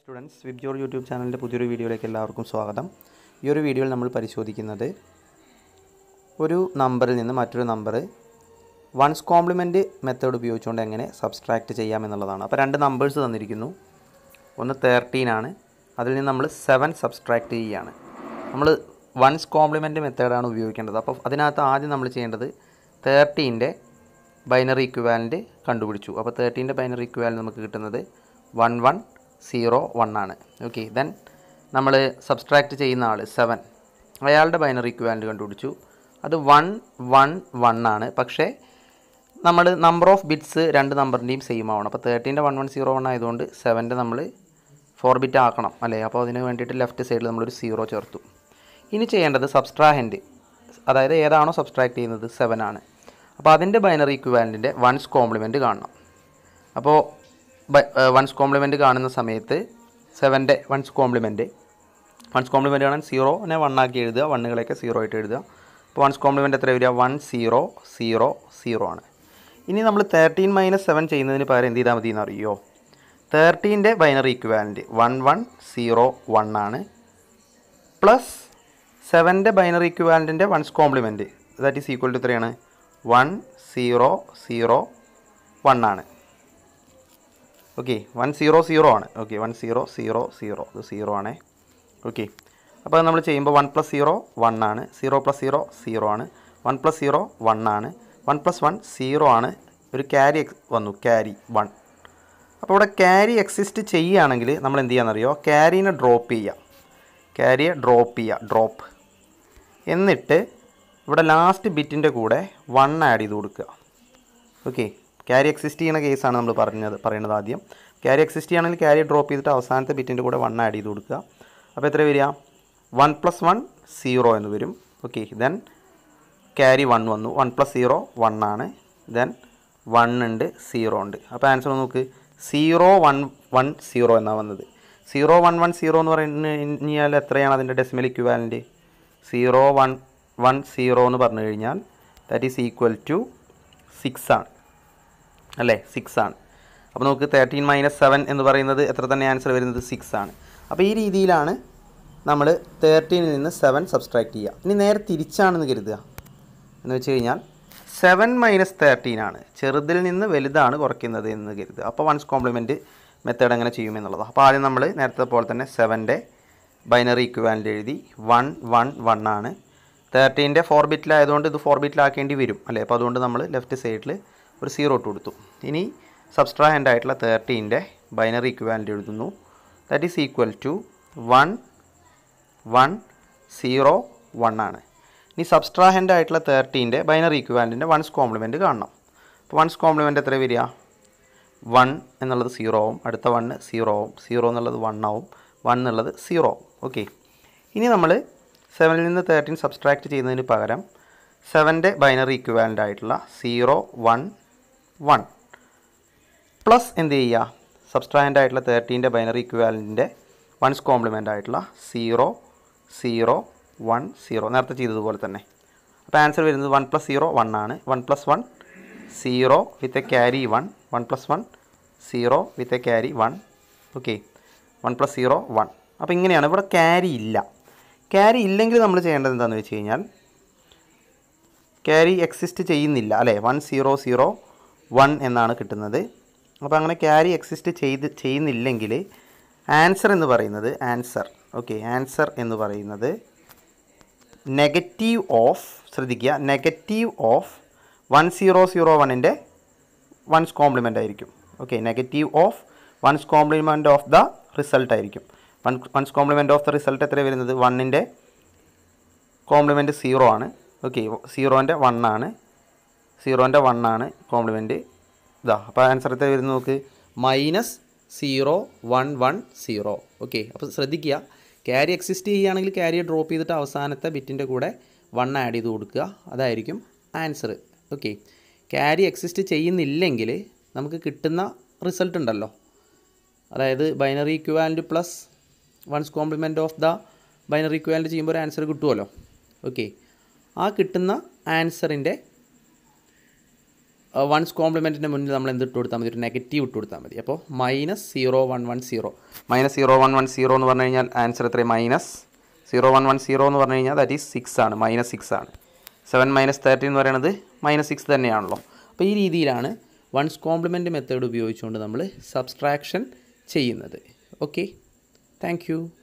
students VIBGYOR YouTube ചാനലിൻ്റെ പുതിയൊരു വീഡിയോയിലേക്ക് എല്ലാവർക്കും സ്വാഗതം ഈ ഒരു വീഡിയോയിൽ നമ്മൾ പരിശോധിക്കുന്നത് ഒരു നമ്പറിൽ നിന്ന് മറ്റൊരു നമ്പർ വൺസ് കോംപ്ലിമെൻറ്റ് മെത്തേഡ് ഉപയോഗിച്ചുകൊണ്ട് എങ്ങനെ സബ്സ്ട്രാക്റ്റ് ചെയ്യാം എന്നുള്ളതാണ് അപ്പോൾ രണ്ട് നമ്പേഴ്സ് തന്നിരിക്കുന്നു ഒന്ന് തേർട്ടീൻ ആണ് അതിൽ നിന്ന് നമ്മൾ സെവൻ സബ്സ്ട്രാക്റ്റ് ചെയ്യുകയാണ് നമ്മൾ വൺസ് കോംപ്ലിമെൻറ്റ് മെത്തേഡാണ് ഉപയോഗിക്കേണ്ടത് അപ്പോൾ അതിനകത്ത് ആദ്യം നമ്മൾ ചെയ്യേണ്ടത് തേർട്ടീൻ്റെ ബൈനറി ഇക്വാലൻ്റ് കണ്ടുപിടിച്ചു അപ്പോൾ തേർട്ടീൻ്റെ ബൈനറി ഇക്വാലൻ്റ് നമുക്ക് കിട്ടുന്നത് വൺ വൺ സീറോ വൺ ആണ് ഓക്കെ ദെൻ നമ്മൾ സബ്സ്ട്രാക്റ്റ് ചെയ്യുന്ന ആൾ സെവൻ അയാളുടെ ബൈനറി ഇക്വാലൻ്റ് കണ്ടുപിടിച്ചു അത് വൺ വൺ വൺ ആണ് പക്ഷേ നമ്മൾ നമ്പർ ഓഫ് ബിറ്റ്സ് രണ്ട് നമ്പറിൻ്റെയും സെയിം ആവണം അപ്പോൾ തേർട്ടീൻ്റെ വൺ വൺ സീറോ വൺ ആയതുകൊണ്ട് സെവൻ്റെ നമ്മൾ ഫോർ ബിറ്റ് ആക്കണം അല്ലേ അപ്പോൾ അതിന് വേണ്ടിയിട്ട് ലെഫ്റ്റ് സൈഡിൽ നമ്മളൊരു സീറോ ചേർത്തു ഇനി ചെയ്യേണ്ടത് സബ്സ്ട്രാഹൻറ്റ് അതായത് ഏതാണോ സബ്സ്ട്രാക്ട് ചെയ്യുന്നത് സെവൻ ആണ് അപ്പോൾ അതിൻ്റെ ബൈനറി ഇക്വാലൻറ്റിൻ്റെ വൺസ് കോംപ്ലിമെൻറ്റ് കാണണം അപ്പോൾ വൺസ് കോംപ്ലിമെൻറ്റ് കാണുന്ന സമയത്ത് സെവൻ്റെ വൺസ് കോംപ്ലിമെൻറ്റ് വൺസ് കോംപ്ലിമെൻറ്റ് കാണാൻ സീറോനെ വൺ ആക്കി എഴുതുക വണ്ണുകളൊക്കെ സീറോ ആയിട്ട് എഴുതുക അപ്പോൾ വൺസ് കോംപ്ലിമെൻറ്റ് എത്ര വരിക വൺ സീറോ സീറോ സീറോ ആണ് ഇനി നമ്മൾ തേർട്ടീൻ മൈനസ് സെവൻ ചെയ്യുന്നതിന് പകരം എന്ത് ചെയ്താൽ മതി എന്നറിയോ തേർട്ടീൻ്റെ binary equivalent one one zero one ആണ് പ്ലസ് സെവൻ്റെ ബൈനറി ഇക്വാലൻറ്റിൻ്റെ ones complement that is equal to എത്രയാണ് വൺ സീറോ സീറോ വൺ ആണ് ഓക്കെ വൺ സീറോ സീറോ ആണ് okay one zero zero zero ഇത് സീറോ ആണേ ഓക്കെ അപ്പോൾ അത് നമ്മൾ ചെയ്യുമ്പോൾ വൺ പ്ലസ് സീറോ വൺ ആണ് സീറോ പ്ലസ് സീറോ സീറോ ആണ് വൺ പ്ലസ് സീറോ വൺ ആണ് വൺ പ്ലസ് വൺ സീറോ ആണ് ഒരു ക്യാരി എക്സ് വന്നു ക്യാരി വൺ അപ്പോൾ ഇവിടെ ക്യാരി എക്സിസ്റ്റ് ചെയ്യുകയാണെങ്കിൽ നമ്മൾ എന്ത് ചെയ്യാന്നറിയോ ക്യാരീനെ ഡ്രോപ്പ് ചെയ്യുക ക്യാരിയെ ഡ്രോപ്പ് ചെയ്യുക ഡ്രോപ്പ് എന്നിട്ട് ഇവിടെ ലാസ്റ്റ് ബിറ്റിൻ്റെ കൂടെ വൺ ആഡ് ചെയ്ത് കൊടുക്കുക ഓക്കെ ക്യാരി എക്സിസ്റ്റ് ചെയ്യുന്ന കേസാണ് നമ്മൾ പറഞ്ഞത് പറയുന്നത് ആദ്യം ക്യാരി എക്സിസ്റ്റ് ചെയ്യുകയാണെങ്കിൽ ക്യാരി ഡ്രോപ്പ് ചെയ്തിട്ട് അവസാനത്തെ ബിറ്റിൻ്റെ കൂടെ വൺ ആഡ് ചെയ്ത് കൊടുക്കുക അപ്പോൾ എത്ര വരിക വൺ പ്ലസ് വൺ സീറോ എന്ന് വരും ഓക്കെ ദെൻ ക്യാരി വൺ വന്നു വൺ പ്ലസ് സീറോ വൺ ആണ് ദെൻ വൺ ഉണ്ട് സീറോ ഉണ്ട് അപ്പോൾ ആൻസർ നോക്ക് സീറോ വൺ വൺ സീറോ എന്നാണ് വന്നത് സീറോ വൺ വൺ സീറോ എന്ന് പറഞ്ഞു കഴിഞ്ഞാൽ എത്രയാണ് അതിൻ്റെ decimal equivalent zero one one zero എന്ന് പറഞ്ഞു കഴിഞ്ഞാൽ that is equal to six ആണ് അല്ലേ സിക്സ് ആണ് അപ്പോൾ നമുക്ക് തേർട്ടീൻ മൈനസ് സെവൻ എന്ന് പറയുന്നത് എത്ര തന്നെ ആൻസർ വരുന്നത് സിക്സ് ആണ് അപ്പോൾ ഈ രീതിയിലാണ് നമ്മൾ തേർട്ടീനിൽ നിന്ന് സെവൻ സബ്സ്ട്രാക്ട് ചെയ്യുക ഇനി നേരെ തിരിച്ചാണെന്ന് കരുതുക എന്ന് വെച്ച് കഴിഞ്ഞാൽ സെവൻ മൈനസ് തേർട്ടീൻ ആണ് ചെറുതിൽ നിന്ന് വലുതാണ് കുറയ്ക്കുന്നത് എന്ന് കരുതുക അപ്പോൾ വൺസ് കോംപ്ലിമെൻറ്റ് മെത്തേഡ് എങ്ങനെ ചെയ്യുമെന്നുള്ളത് അപ്പോൾ ആദ്യം നമ്മൾ നേരത്തെ പോലെ തന്നെ സെവൻ്റെ ബൈനറി ഇക്വാലൻ്റ് എഴുതി വൺ വൺ വൺ ആണ് തേർട്ടീൻ്റെ ഫോർ ബിറ്റിലായതുകൊണ്ട് ഇത് ഫോർ ബിറ്റിലാക്കേണ്ടി വരും അല്ലേ അപ്പോൾ അതുകൊണ്ട് നമ്മൾ ലെഫ്റ്റ് സൈഡിൽ ഒരു സീറോ ഇട്ട് കൊടുത്തു ഇനി സബ്സ്ട്രാഹൻ്റ് ആയിട്ടുള്ള തേർട്ടീൻ്റെ ബൈനറി ഇക്വാലൻ്റ് എഴുതുന്നു that is equal to one one zero one ആണ് ഇനി സബ്സ്ട്രാഹൻ്റ് ആയിട്ടുള്ള തേർട്ടീൻ്റെ ബൈനറി ഇക്വാലൻറ്റിൻ്റെ വൺസ് കോംപ്ലിമെൻറ്റ് കാണണം അപ്പോൾ വൺസ് കോംപ്ലിമെൻറ്റ് എത്ര വരിക വൺ എന്നുള്ളത് സീറോ ആവും അടുത്ത വണ്ണ് സീറോ ആവും സീറോ എന്നുള്ളത് വൺ ആവും വൺ എന്നുള്ളത് സീറോ ആവും ഓക്കെ ഇനി നമ്മൾ സെവനിൽ നിന്ന് തേർട്ടീൻ സബ്സ്ട്രാക്റ്റ് ചെയ്യുന്നതിന് പകരം സെവൻ്റെ ബൈനറി ഇക്വാലൻ്റ് ആയിട്ടുള്ള സീറോ വൺ വൺ പ്ലസ് എന്ത് ചെയ്യുക സബ്സ്ട്രാഹൻ്റ് ആയിട്ടുള്ള തേർട്ടീൻ്റെ ബൈനറി ഇക്വാലൻറ്റിൻ്റെ വൺസ് കോംപ്ലിമെൻ്റ് ആയിട്ടുള്ള സീറോ സീറോ വൺ സീറോ നേരത്തെ ചെയ്തതുപോലെ തന്നെ അപ്പോൾ ആൻസർ വരുന്നത് വൺ പ്ലസ് സീറോ വൺ ആണ് one plus one zero with a carry one one plus one zero with a carry one okay one plus zero one അപ്പോൾ ഇങ്ങനെയാണ് ഇവിടെ ക്യാരി ഇല്ല ക്യാരി ഇല്ലെങ്കിൽ നമ്മൾ ചെയ്യേണ്ടത് എന്താണെന്ന് വെച്ച് കഴിഞ്ഞാൽ ക്യാരി എക്സിസ്റ്റ് ചെയ്യുന്നില്ല അല്ലേ വൺ സീറോ സീറോ വൺ എന്നാണ് കിട്ടുന്നത് അപ്പോൾ അങ്ങനെ ക്യാരി എക്സിസ്റ്റ് ചെയ്ത് ചെയ്യുന്നില്ലെങ്കിൽ ആൻസർ എന്ന് പറയുന്നത് ആൻസർ ഓക്കെ ആൻസർ എന്ന് പറയുന്നത് നെഗറ്റീവ് ഓഫ് ശ്രദ്ധിക്കുക negative of one zero zero വണ്ണിൻ്റെ വൺസ് കോംപ്ലിമെൻ്റ് ആയിരിക്കും okay negative of ones complement of the result ആയിരിക്കും one ones complement of the result എത്ര വരുന്നത് വണ്ണിൻ്റെ കോംപ്ലിമെൻറ്റ് സീറോ ആണ് ഓക്കെ സീറോൻ്റെ വൺ ആണ് സീറോൻ്റെ വൺ ആണ് കോംപ്ലിമെൻറ്റ് ഇതാ അപ്പോൾ ആൻസർ എത്ര വരുന്നത് നോക്ക് minus zero one one zero okay അപ്പോൾ ശ്രദ്ധിക്കുക ക്യാരി എക്സിസ്റ്റ് ചെയ്യുകയാണെങ്കിൽ ക്യാരിയെ ഡ്രോപ്പ് ചെയ്തിട്ട് അവസാനത്തെ ബിറ്റിൻ്റെ കൂടെ വൺ ആഡ് ചെയ്ത് കൊടുക്കുക അതായിരിക്കും ആൻസർ ഓക്കെ ക്യാരി എക്സിസ്റ്റ് ചെയ്യുന്നില്ലെങ്കിൽ നമുക്ക് കിട്ടുന്ന റിസൾട്ട് ഉണ്ടല്ലോ അതായത് binary equivalent plus ones complement of the binary equivalent ചെയ്യുമ്പോൾ ഒരു ആൻസർ കിട്ടുമല്ലോ ഓക്കെ ആ കിട്ടുന്ന ആൻസറിൻ്റെ വൺസ് കോംപ്ലിമെൻറ്റിൻ്റെ മുന്നിൽ നമ്മൾ എന്ത് ഇട്ട് കൊടുത്താൽ മതി ഒരു നെഗറ്റീവ് ഇട്ട് കൊടുത്താൽ മതി അപ്പോൾ minus zero one one zero minus zero one one zero എന്ന് പറഞ്ഞു കഴിഞ്ഞാൽ ആൻസർ എത്രയും minus zero one one zero എന്ന് പറഞ്ഞു കഴിഞ്ഞാൽ ദാറ്റ് ഈസ് സിക്സ് ആണ് മൈനസ് സിക്സ് ആണ് സെവൻ മൈനസ് തേർട്ടി എന്ന് പറയുന്നത് മൈനസ് സിക്സ് തന്നെയാണല്ലോ അപ്പോൾ ഈ രീതിയിലാണ് വൺസ് കോംപ്ലിമെൻറ്റ് മെത്തേഡ് ഉപയോഗിച്ചുകൊണ്ട് നമ്മൾ സബ്സ്ട്രാക്ഷൻ ചെയ്യുന്നത് ഓക്കെ താങ്ക് യു